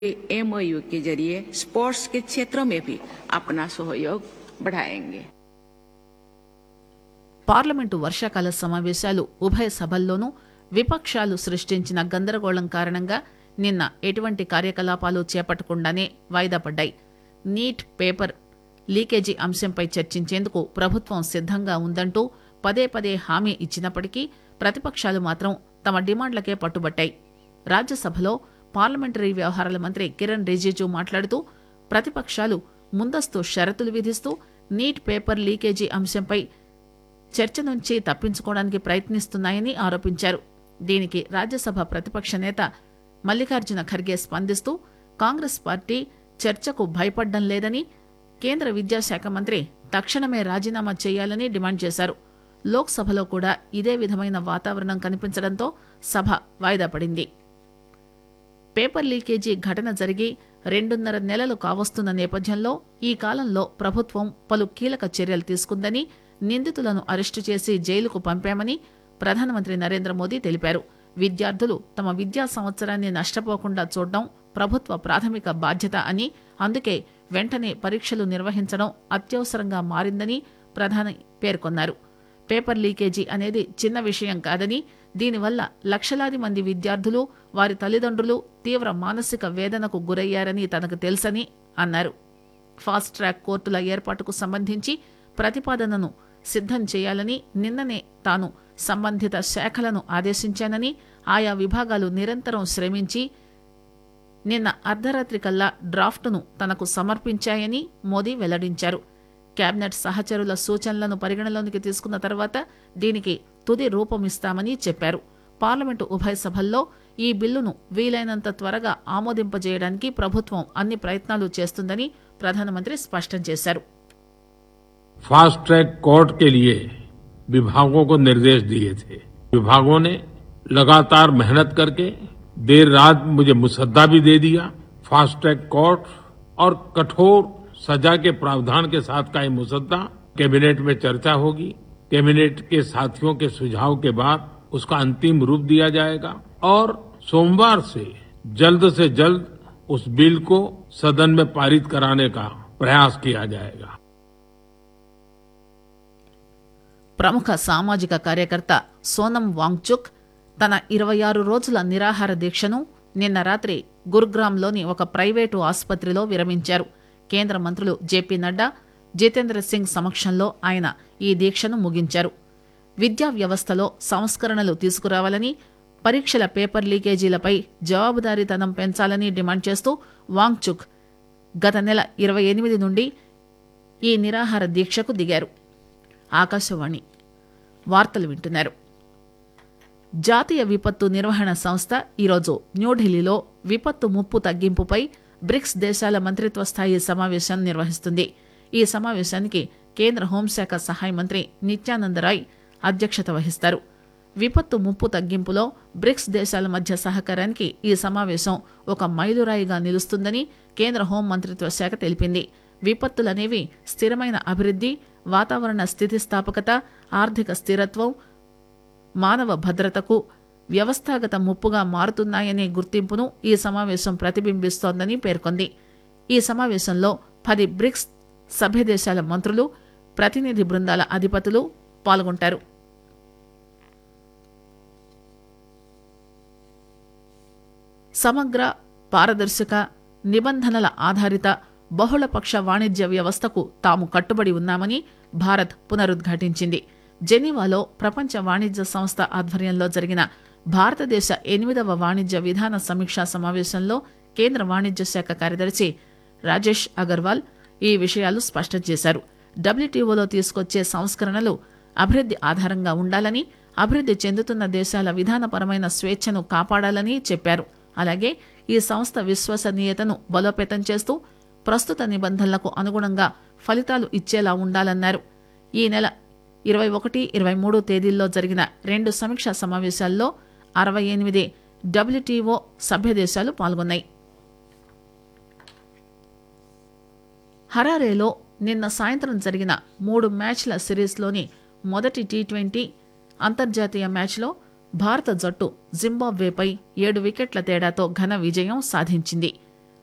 MOU के जरिए sports के क्षेत्रों में भी अपना सहयोग बढ़ाएंगे పార్లమెంటు వర్షాకాల సమావేశాలు ఉభయ సభల్లోనూ విపక్షాలు సృష్టించిన గందరగోళం కారణంగా నిన్న ఎటువంటి కార్యకలాపాలు చేపట్టకుండానే వాయిదా పడ్డాయి నీట్ పేపర్ లీకేజీ అంశంపై చర్చించేందుకు ప్రభుత్వం సిద్దంగా ఉందంటూ పదే పదే హామీ ఇచ్చినప్పటికీ ప్రతిపక్షాలు మాత్రం తమ డిమాండ్లకే పట్టుబట్టాయి రాజ్యసభలో పార్లమెంటరీ వ్యవహారాల మంత్రి కిరణ్ రిజిజు మాట్లాడుతూ ప్రతిపక్షాలు ముందస్తు షరతులు విధిస్తూ నీట్ పేపర్ లీకేజీ అంశంపై చర్చ నుంచి తప్పించుకోవడానికి ప్రయత్నిస్తున్నాయని ఆరోపించారు దీనికి రాజ్యసభ ప్రతిపక్ష నేత మల్లికార్జున ఖర్గే స్పందిస్తూ కాంగ్రెస్ పార్టీ చర్చకు భయపడ్డం లేదని కేంద్ర విద్యాశాఖ మంత్రి తక్షణమే రాజీనామా చేయాలని డిమాండ్ చేశారు లోక్సభలో కూడా ఇదే విధమైన వాతావరణం కనిపించడంతో సభ వాయిదా పడింది పేపర్ లీకేజీ ఘటన జరిగి రెండున్నర నెలలు కావస్తున్న నేపథ్యంలో ఈ కాలంలో ప్రభుత్వం పలు కీలక చర్యలు తీసుకుందని నిందితులను అరెస్టు చేసి జైలుకు పంపామని ప్రధానమంత్రి నరేంద్ర మోదీ తెలిపారు విద్యార్థులు తమ విద్యా సంవత్సరాన్ని నష్టపోకుండా చూడడం ప్రభుత్వ ప్రాథమిక బాధ్యత అని అందుకే వెంటనే పరీక్షలు నిర్వహించడం అత్యవసరంగా మారిందని ప్రధాని పేర్కొన్నారు పేపర్ లీకేజీ అనేది చిన్న విషయం కాదని దీనివల్ల లక్షలాది మంది విద్యార్థులు వారి తల్లిదండ్రులు తీవ్ర మానసిక వేదనకు గురయ్యారని తనకు తెలుసని అన్నారు ఫాస్ట్ ట్రాక్ కోర్టుల ఏర్పాటుకు సంబంధించి ప్రతిపాదనను సిద్దం చేయాలని నిన్ననే తాను సంబంధిత శాఖలను ఆదేశించానని ఆయా విభాగాలు నిరంతరం శ్రమించి నిన్న అర్ధరాత్రి కల్లా డ్రాఫ్టును తనకు సమర్పించాయని మోదీ వెల్లడించారు కేబినెట్ సహచరుల సూచనలను పరిగణలోనికి తీసుకున్న తర్వాత దీనికి తుది రూపమిస్తామని చెప్పారు పార్లమెంటు ఉభయ సభల్లో ఈ బిల్లును వీలైనంత త్వరగా ఆమోదింపజేయడానికి ప్రభుత్వం అన్ని ప్రయత్నాలు చేస్తుందని ప్రధానమంత్రి స్పష్టం చేశారు फास्ट ट्रैक कोर्ट के लिए विभागों को निर्देश दिए थे विभागों ने लगातार मेहनत करके देर रात मुझे मुसद्दा भी दे दिया फास्ट ट्रैक कोर्ट और कठोर सजा के प्रावधान के साथ का ये मुसद्दा कैबिनेट में चर्चा होगी कैबिनेट के साथियों के सुझाव के बाद उसका अंतिम रूप दिया जाएगा और सोमवार से जल्द से जल्द उस बिल को सदन में पारित कराने का प्रयास किया जाएगा ప్రముఖ సామాజిక కార్యకర్త సోనం వాంగ్చుక్ తన ఇరవై ఆరు రోజుల నిరాహార దీక్షను నిన్న రాత్రి గురుగ్రామ్లోని ఒక ప్రైవేటు ఆసుపత్రిలో విరమించారు కేంద్ర మంత్రులు జేపీ నడ్డా జితేంద్ర సింగ్ సమక్షంలో ఆయన ఈ దీక్షను ముగించారు విద్యా వ్యవస్థలో సంస్కరణలు తీసుకురావాలని పరీక్షల పేపర్ లీకేజీలపై జవాబుదారీతనం పెంచాలని డిమాండ్ చేస్తూ వాంగ్చుక్ గత నెల ఇరవై ఎనిమిది నుండి ఈ నిరాహార దీక్షకు దిగారు ఆకాశవాణి వార్తలు వింటున్నారు జాతీయ విపత్తు నిర్వహణ సంస్థ ఈరోజు న్యూఢిల్లీలో విపత్తు ముప్పు తగ్గింపుపై బ్రిక్స్ దేశాల మంత్రిత్వ స్థాయి సమావేశం నిర్వహిస్తుంది ఈ సమావేశానికి కేంద్ర హోంశాఖ సహాయ మంత్రి నిత్యానందరాయ్ అధ్యక్షత వహిస్తారు విపత్తు ముప్పు తగ్గింపులో బ్రిక్స్ దేశాల మధ్య సహకారానికి ఈ సమావేశం ఒక మైలురాయిగా నిలుస్తుందని కేంద్ర హోం మంత్రిత్వ శాఖ తెలిపింది విపత్తులనేవి స్థిరమైన అభివృద్ధి వాతావరణ స్థితిస్థాపకత ఆర్థిక స్థిరత్వం మానవ భద్రతకు వ్యవస్థాగత ముప్పుగా మారుతున్నాయనే గుర్తింపును ఈ సమావేశం ప్రతిబింబిస్తోందని పేర్కొంది ఈ సమావేశంలో పది బ్రిక్స్ సభ్య దేశాల మంత్రులు ప్రతినిధి బృందాల అధిపతులు పాల్గొంటారు సమగ్ర పారదర్శక నిబంధనల ఆధారిత బహుళపక్ష వాణిజ్య వ్యవస్థకు తాము కట్టుబడి ఉన్నామని భారత్ పునరుద్ఘాటించింది జెనీవాలో ప్రపంచ వాణిజ్య సంస్థ ఆధ్వర్యంలో జరిగిన భారతదేశ ఎనిమిదవ వాణిజ్య విధాన సమీక్షా సమావేశంలో కేంద్ర వాణిజ్య శాఖ కార్యదర్శి రాజేష్ అగర్వాల్ ఈ విషయాలు స్పష్టం చేశారు డబ్ల్యూటీఓలో తీసుకొచ్చే సంస్కరణలు అభివృద్ధి ఆధారంగా ఉండాలని అభివృద్ధి చెందుతున్న దేశాల విధానపరమైన స్వేచ్ఛను కాపాడాలని చెప్పారు అలాగే ఈ సంస్థ విశ్వసనీయతను బలోపేతం చేస్తూ ప్రస్తుత నిబంధనలకు అనుగుణంగా ఫలితాలు ఇచ్చేలా ఉండాలన్నారు ఈ నెల ఇరవై ఒకటి ఇరవై మూడు తేదీల్లో జరిగిన రెండు సమీక్షా సమావేశాల్లో అరవై ఎనిమిది డబ్ల్యూటీఓ సభ్య దేశాలు పాల్గొన్నాయి హరారేలో నిన్న సాయంత్రం జరిగిన మూడు మ్యాచ్ల సిరీస్లోని మొదటి టీ ట్వంటీ అంతర్జాతీయ మ్యాచ్లో భారత జట్టు జింబాబ్వేపై ఏడు వికెట్ల తేడాతో ఘన విజయం సాధించింది